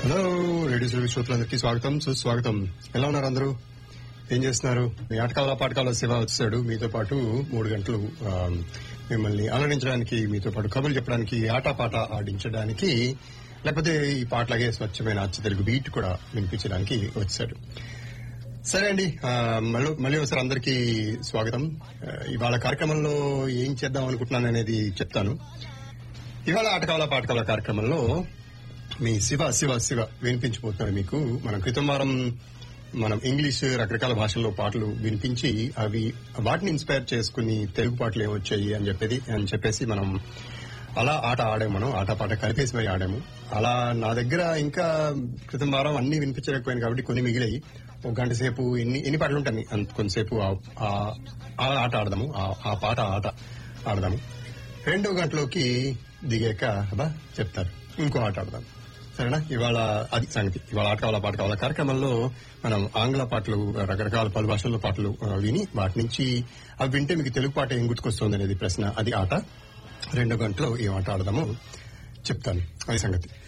hello radio service శ్రోతలందరికీ స్వాగతం సుస్వాగతం ఎలా ఉన్నారు అందరూ ఏం చేస్తున్నారు మీ ఆటకాల పాటకాల శివ వచ్చాడు మీతో పాటు మూడు గంటలు ఆ, మిమ్మల్ని ఆనందించడానికి మీతో పాటు కబుర్లు చెప్పడానికి ఆట పాట ఆడించడానికి లేకపోతే ఈ పాటలాగే స్వచ్ఛమైన అచ్చ తెలుగు బీట్ కూడా వినిపించడానికి వచ్చాడు సరే అండి ఆ, మళ్ళీ మళ్ళీ ఒకసారి అందరికీ స్వాగతం ఆ, ఇవాళ కార్యక్రమంలో ఏం చేద్దాం అనుకుంటున్నాను అనేది చెప్తాను ఇవాళ ఆటకాల పాటకాల కార్యక్రమంలో మీ శివ శివ శివ వినిపించబోతున్నారు మీకు మనం క్రితం వారం మనం ఇంగ్లీష్ రకరకాల భాషల్లో పాటలు వినిపించి అవి వాటిని ఇన్స్పైర్ చేసుకుని తెలుగు పాటలు ఏమొచ్చాయి అని చెప్పేది అని చెప్పేసి మనం అలా ఆట ఆడాము మనం ఆట పాట కలిపేసి మరి ఆడాము అలా నా దగ్గర ఇంకా క్రితం వారం అన్ని వినిపించలేకపోయాను కాబట్టి కొన్ని మిగిలాయి ఒక గంట సేపు ఎన్ని ఎన్ని పాటలు ఉంటాయి అంత కొంతసేపు ఆ- ఆ- ఆ ఆట ఆడదాము ఆ- ఆ పాట ఆట ఆడదాము రెండో గంటలోకి దిగాక అబ్బా చెప్తారు ఇంకో ఆట ఆడదాం సరేనా ఇవాళ అది సంగతి ఇవాళ ఆట కావాలా పాట కావాలా కార్యక్రమంలో మనం ఆంగ్ల పాటలు రకరకాల పలు భాషల్లో పాటలు ఆ, విని వాటి నుంచి అవి వింటే మీకు తెలుగు పాట ఏం గుర్తుకొస్తుంది అనేది ప్రశ్న అది ఆట రెండో గంటలో ఏం ఆట ఆడదామో చెప్తాను అది సంగతి